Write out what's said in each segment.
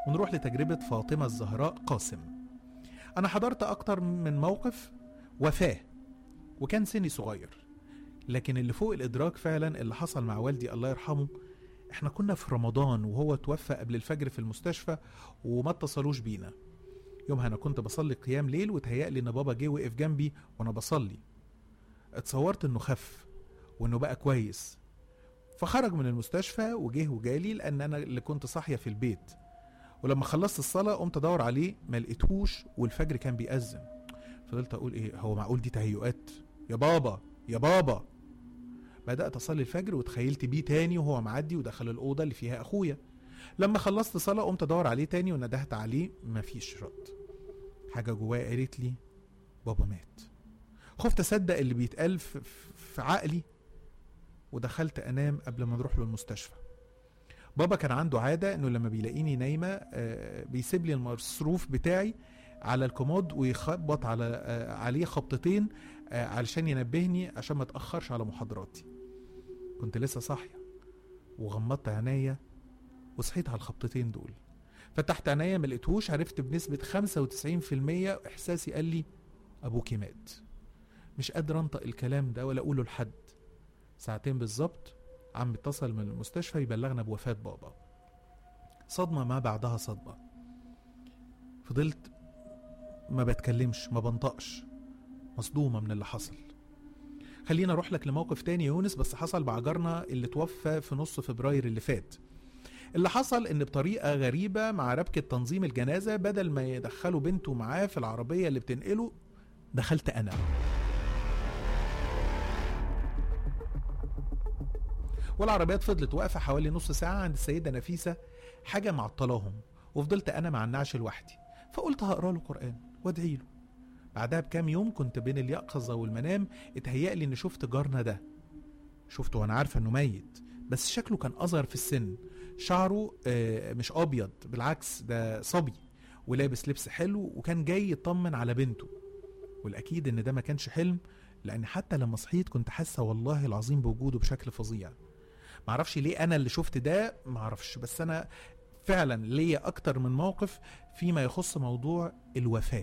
ونروح لتجربة فاطمة الزهراء قاسم أنا حضرت أكتر من موقف وفاة وكان سني صغير لكن اللي فوق الإدراك فعلا اللي حصل مع والدي الله يرحمه احنا كنا في رمضان وهو توفى قبل الفجر في المستشفى وما اتصلوش بينا يومها انا كنت بصلي قيام ليل وتهيألي ان بابا جه وقف جنبي وانا بصلي اتصورت انه خف وانه بقى كويس فخرج من المستشفى وجه وجالي لان انا اللي كنت صاحيه في البيت ولما خلصت الصلاه قمت ادور عليه ما لقيتهوش والفجر كان بيأذن فضلت اقول ايه هو معقول دي تهيؤات يا بابا يا بابا بدأت أصلي الفجر وتخيلت بيه تاني وهو معدي ودخل الأوضة اللي فيها أخويا لما خلصت صلاة قمت أدور عليه تاني وندهت عليه مفيش رد حاجة جوايا قالت لي بابا مات خفت أصدق اللي بيتقال في- في عقلي ودخلت أنام قبل ما نروح له المستشفى بابا كان عنده عادة إنه لما بيلاقيني نايمة آه، بيسيب لي المصروف بتاعي على الكومود ويخبط على آه، عليه خبطتين آه، علشان ينبهني عشان ما اتأخرش على محاضراتي كنت لسه صاحية وغمضت عينيا وصحيت على الخبطتين دول فتحت عينيا ما لقيتهوش عرفت بنسبة 95% إحساسي قال لي أبوكي مات مش قادر أنطق الكلام ده ولا أقوله لحد ساعتين بالظبط عم اتصل من المستشفى يبلغنا بوفاة بابا صدمة ما بعدها صدمة فضلت ما بتكلمش ما بنطقش مصدومة من اللي حصل خلينا اروح لك لموقف تاني يا يونس بس حصل مع جارنا اللي توفى في نص فبراير اللي فات اللي حصل ان بطريقة غريبة مع ربكة تنظيم الجنازة بدل ما يدخلوا بنته معاه في العربية اللي بتنقله دخلت انا والعربيات فضلت واقفة حوالي نص ساعة عند السيدة نفيسة حاجة معطلاهم وفضلت انا مع النعش لوحدي فقلت هقرا له قرآن وادعي له بعدها بكام يوم كنت بين اليقظة والمنام اتهيألي اني شفت جارنا ده شفته وانا عارفة انه ميت بس شكله كان اصغر في السن شعره آه، مش ابيض بالعكس ده صبي ولابس لبس حلو وكان جاي يطمن على بنته والاكيد ان ده ما كانش حلم لان حتى لما صحيت كنت حاسه والله العظيم بوجوده بشكل فظيع معرفش ليه انا اللي شفت ده معرفش بس انا فعلا ليا اكتر من موقف فيما يخص موضوع الوفاه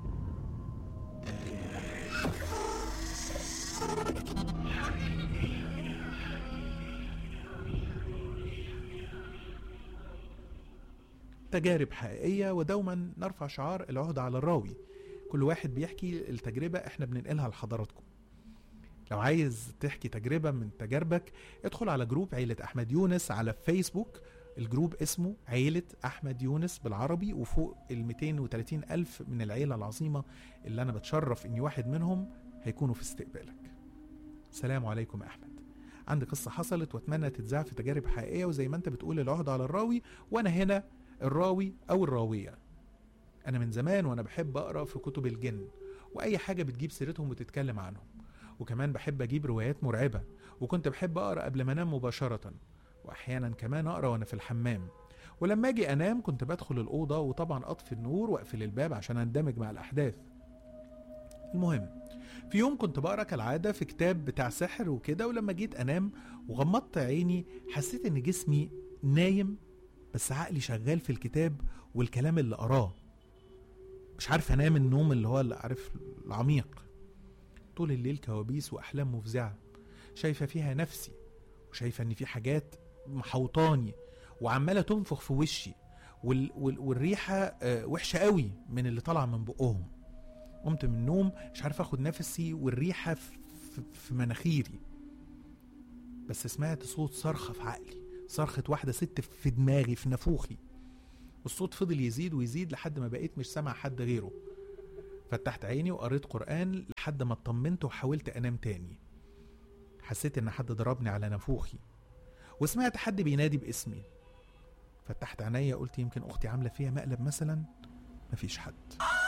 تجارب حقيقية ودوما نرفع شعار العهدة على الراوي كل واحد بيحكي التجربة احنا بننقلها لحضراتكم لو عايز تحكي تجربة من تجاربك ادخل على جروب عيلة أحمد يونس على فيسبوك الجروب اسمه عيلة أحمد يونس بالعربي وفوق ال 230 ألف من العيلة العظيمة اللي أنا بتشرف إني واحد منهم هيكونوا في استقبالك سلام عليكم يا أحمد عندي قصة حصلت واتمنى تتذاع في تجارب حقيقية وزي ما انت بتقول العهدة على الراوي وانا هنا الراوي او الراوية انا من زمان وانا بحب اقرا في كتب الجن واي حاجة بتجيب سيرتهم وتتكلم عنهم وكمان بحب اجيب روايات مرعبة وكنت بحب اقرا قبل ما انام مباشرة واحيانا كمان اقرا وانا في الحمام ولما اجي انام كنت بدخل الاوضة وطبعا اطفي النور واقفل الباب عشان اندمج مع الاحداث المهم في يوم كنت بقرا كالعاده في كتاب بتاع سحر وكده ولما جيت انام وغمضت عيني حسيت ان جسمي نايم بس عقلي شغال في الكتاب والكلام اللي قراه مش عارف انام النوم اللي هو اللي عارف العميق طول الليل كوابيس واحلام مفزعه شايفه فيها نفسي وشايفه ان في حاجات محوطاني وعماله تنفخ في وشي وال وال والريحه آه، وحشه قوي من اللي طالعه من بقهم قمت من النوم مش عارف اخد نفسي والريحه في, في, في مناخيري بس سمعت صوت صرخه في عقلي صرخه واحده ست في دماغي في نافوخي والصوت فضل يزيد ويزيد لحد ما بقيت مش سامع حد غيره فتحت عيني وقريت قرآن لحد ما اطمنت وحاولت انام تاني حسيت ان حد ضربني على نافوخي وسمعت حد بينادي باسمي فتحت عينيا قلت يمكن اختي عامله فيها مقلب مثلا مفيش حد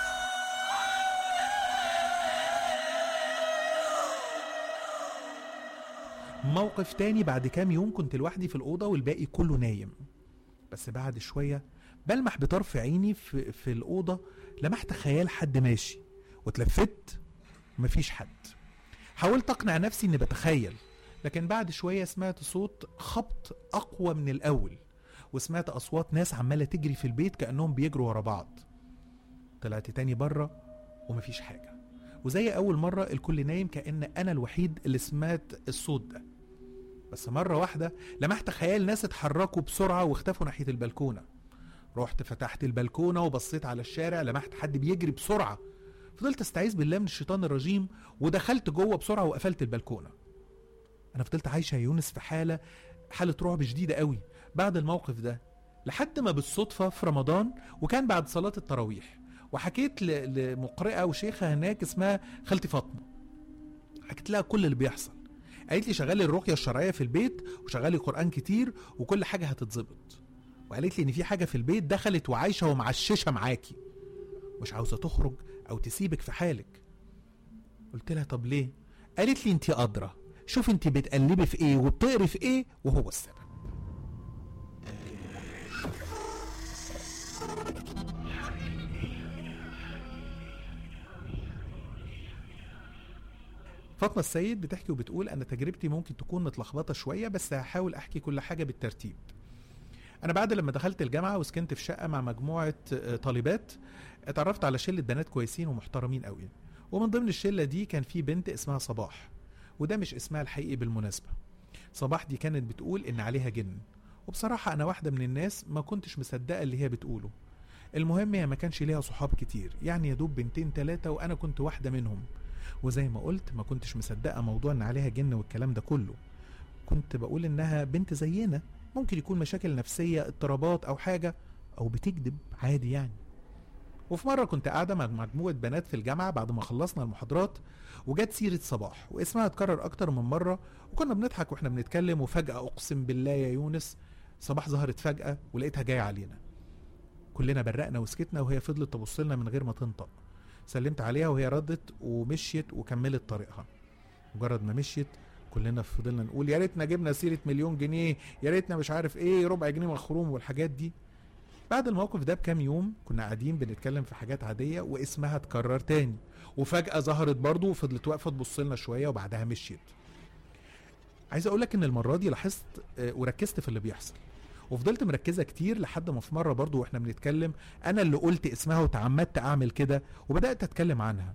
موقف تاني بعد كام يوم كنت لوحدي في الأوضة والباقي كله نايم بس بعد شوية بلمح بطرف عيني في, في الأوضة لمحت خيال حد ماشي واتلفت مفيش حد حاولت أقنع نفسي إني بتخيل لكن بعد شوية سمعت صوت خبط أقوى من الأول وسمعت اصوات ناس عماله تجري في البيت كانهم بيجروا ورا بعض طلعت تاني بره ومفيش حاجه وزي اول مره الكل نايم كان انا الوحيد اللي سمعت الصوت ده بس مره واحده لمحت خيال ناس اتحركوا بسرعه واختفوا ناحيه البلكونه رحت فتحت البلكونه وبصيت على الشارع لمحت حد بيجري بسرعه فضلت استعيذ بالله من الشيطان الرجيم ودخلت جوه بسرعه وقفلت البلكونه انا فضلت عايشه يا يونس في حاله حاله رعب شديده قوي بعد الموقف ده لحد ما بالصدفه في رمضان وكان بعد صلاه التراويح وحكيت ل- لمقرئه وشيخه هناك اسمها خالتي فاطمه حكيت لها كل اللي بيحصل قالت لي شغلي الرقيه الشرعيه في البيت وشغلي قران كتير وكل حاجه هتتظبط وقالت لي ان في حاجه في البيت دخلت وعايشه ومعششه معاكي مش عاوزه تخرج او تسيبك في حالك قلت لها طب ليه قالت لي انت ادرى شوف انت بتقلبي في ايه وبتقري في ايه وهو السبب فاطمة السيد بتحكي وبتقول أن تجربتي ممكن تكون متلخبطة شوية بس هحاول أحكي كل حاجة بالترتيب أنا بعد لما دخلت الجامعة وسكنت في شقة مع مجموعة آه، طالبات اتعرفت على شلة بنات كويسين ومحترمين قوي ومن ضمن الشلة دي كان في بنت اسمها صباح وده مش اسمها الحقيقي بالمناسبة صباح دي كانت بتقول إن عليها جن وبصراحة أنا واحدة من الناس ما كنتش مصدقة اللي هي بتقوله المهم هي ما كانش ليها صحاب كتير يعني يا دوب بنتين تلاتة وأنا كنت واحدة منهم وزي ما قلت ما كنتش مصدقة موضوع إن عليها جن والكلام ده كله كنت بقول إنها بنت زينا ممكن يكون مشاكل نفسية اضطرابات أو حاجة أو بتكذب عادي يعني وفي مرة كنت قاعدة مع مجموعة بنات في الجامعة بعد ما خلصنا المحاضرات وجت سيرة صباح واسمها اتكرر أكتر من مرة وكنا بنضحك واحنا بنتكلم وفجأة أقسم بالله يا يونس صباح ظهرت فجأة ولقيتها جاية علينا كلنا برقنا وسكتنا وهي فضلت تبص لنا من غير ما تنطق سلمت عليها وهي ردت ومشيت وكملت طريقها مجرد ما مشيت كلنا فضلنا نقول يا ريتنا جبنا سيره مليون جنيه يا ريتنا مش عارف ايه ربع جنيه مخروم والحاجات دي بعد الموقف ده بكام يوم كنا قاعدين بنتكلم في حاجات عاديه واسمها اتكرر تاني وفجاه ظهرت برضه وفضلت واقفه تبص لنا شويه وبعدها مشيت عايز اقول لك ان المره دي لاحظت آه، وركزت في اللي بيحصل وفضلت مركزه كتير لحد ما في مره برضو واحنا بنتكلم انا اللي قلت اسمها وتعمدت اعمل كده وبدات اتكلم عنها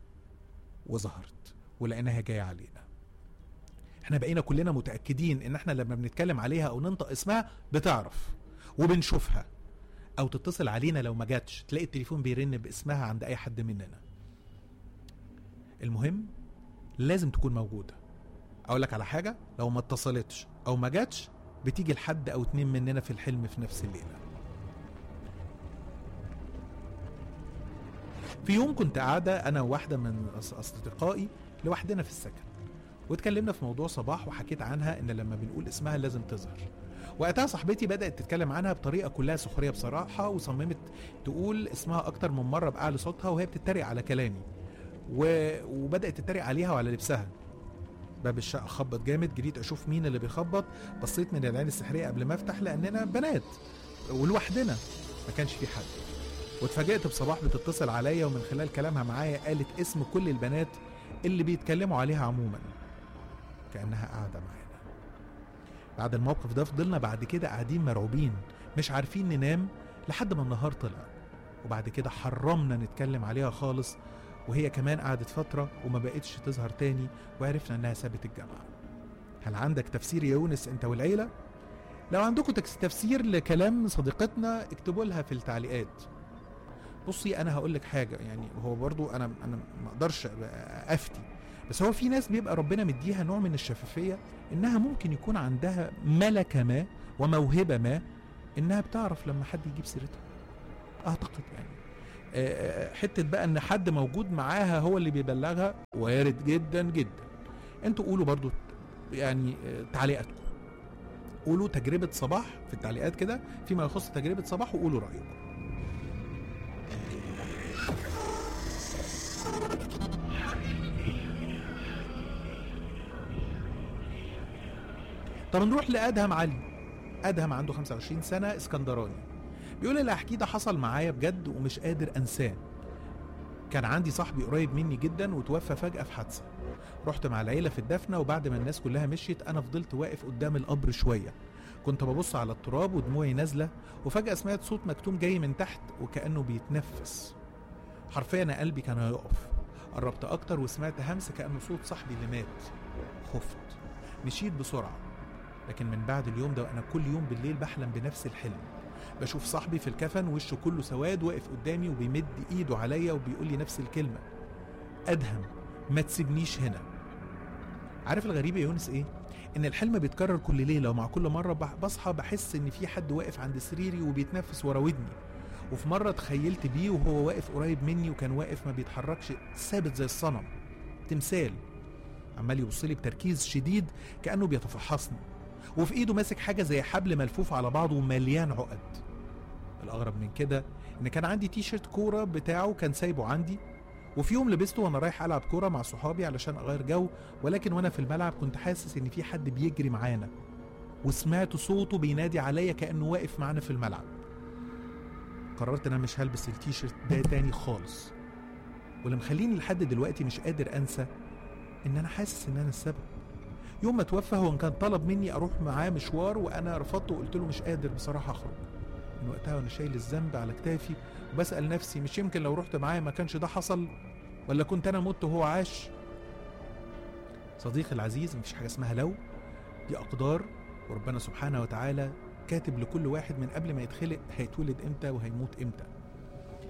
وظهرت ولقيناها جايه علينا احنا بقينا كلنا متاكدين ان احنا لما بنتكلم عليها او ننطق اسمها بتعرف وبنشوفها او تتصل علينا لو ما جاتش تلاقي التليفون بيرن باسمها عند اي حد مننا المهم لازم تكون موجوده اقول لك على حاجه لو ما اتصلتش او ما جاتش بتيجي لحد او اتنين مننا في الحلم في نفس الليله في يوم كنت قاعده انا وواحده من أص- اصدقائي لوحدنا في السكن واتكلمنا في موضوع صباح وحكيت عنها ان لما بنقول اسمها لازم تظهر وقتها صاحبتي بدات تتكلم عنها بطريقه كلها سخريه بصراحه وصممت تقول اسمها اكتر من مره باعلى صوتها وهي بتتريق على كلامي و... وبدات تتريق عليها وعلى لبسها باب الشقه خبط جامد جريت اشوف مين اللي بيخبط بصيت من العين السحريه قبل ما افتح لاننا بنات ولوحدنا ما كانش في حد واتفاجئت بصباح بتتصل عليا ومن خلال كلامها معايا قالت اسم كل البنات اللي بيتكلموا عليها عموما كانها قاعده معانا بعد الموقف ده فضلنا بعد كده قاعدين مرعوبين مش عارفين ننام لحد ما النهار طلع وبعد كده حرمنا نتكلم عليها خالص وهي كمان قعدت فترة وما بقتش تظهر تاني وعرفنا انها سابت الجامعة هل عندك تفسير يا يونس انت والعيلة؟ لو عندكم تكس- تفسير لكلام صديقتنا اكتبوا لها في التعليقات بصي انا هقول لك حاجة يعني هو برضو انا انا ما اقدرش أبقى افتي بس هو في ناس بيبقى ربنا مديها نوع من الشفافية انها ممكن يكون عندها ملكة ما وموهبة ما انها بتعرف لما حد يجيب سيرتها اعتقد يعني آه، حته بقى ان حد موجود معاها هو اللي بيبلغها وارد جدا جدا انتوا قولوا برضو يعني آه، تعليقاتكم قولوا تجربة صباح في التعليقات كده فيما يخص تجربة صباح وقولوا رأيكم طب نروح لأدهم علي أدهم عنده 25 سنة اسكندراني بيقول اللي هحكيه ده حصل معايا بجد ومش قادر انساه كان عندي صاحبي قريب مني جدا وتوفى فجأة في حادثة رحت مع العيلة في الدفنة وبعد ما الناس كلها مشيت أنا فضلت واقف قدام القبر شوية كنت ببص على التراب ودموعي نازلة وفجأة سمعت صوت مكتوم جاي من تحت وكأنه بيتنفس حرفيا أنا قلبي كان هيقف قربت أكتر وسمعت همس كأنه صوت صاحبي اللي مات خفت مشيت بسرعة لكن من بعد اليوم ده وأنا كل يوم بالليل بحلم بنفس الحلم بشوف صاحبي في الكفن وشه كله سواد واقف قدامي وبيمد ايده عليا وبيقول لي نفس الكلمة أدهم ما تسيبنيش هنا عارف الغريب يا يونس ايه؟ ان الحلم بيتكرر كل ليله ومع كل مره بح- بصحى بحس ان في حد واقف عند سريري وبيتنفس ورا ودني وفي مره تخيلت بيه وهو واقف قريب مني وكان واقف ما بيتحركش ثابت زي الصنم تمثال عمال يبص لي بتركيز شديد كانه بيتفحصني وفي ايده ماسك حاجه زي حبل ملفوف على بعضه ومليان عقد الاغرب من كده ان كان عندي تي شيرت كوره بتاعه كان سايبه عندي وفي يوم لبسته وانا رايح العب كوره مع صحابي علشان اغير جو ولكن وانا في الملعب كنت حاسس ان في حد بيجري معانا وسمعت صوته بينادي عليا كانه واقف معانا في الملعب قررت ان انا مش هلبس التيشيرت ده تاني خالص واللي مخليني لحد دلوقتي مش قادر انسى ان انا حاسس ان انا السبب يوم ما توفى هو كان طلب مني اروح معاه مشوار وانا رفضت وقلت له مش قادر بصراحه اخرج من وقتها وانا شايل الذنب على كتافي وبسال نفسي مش يمكن لو رحت معاه ما كانش ده حصل ولا كنت انا مت وهو عاش صديقي العزيز مفيش حاجه اسمها لو دي اقدار وربنا سبحانه وتعالى كاتب لكل واحد من قبل ما يتخلق هيتولد امتى وهيموت امتى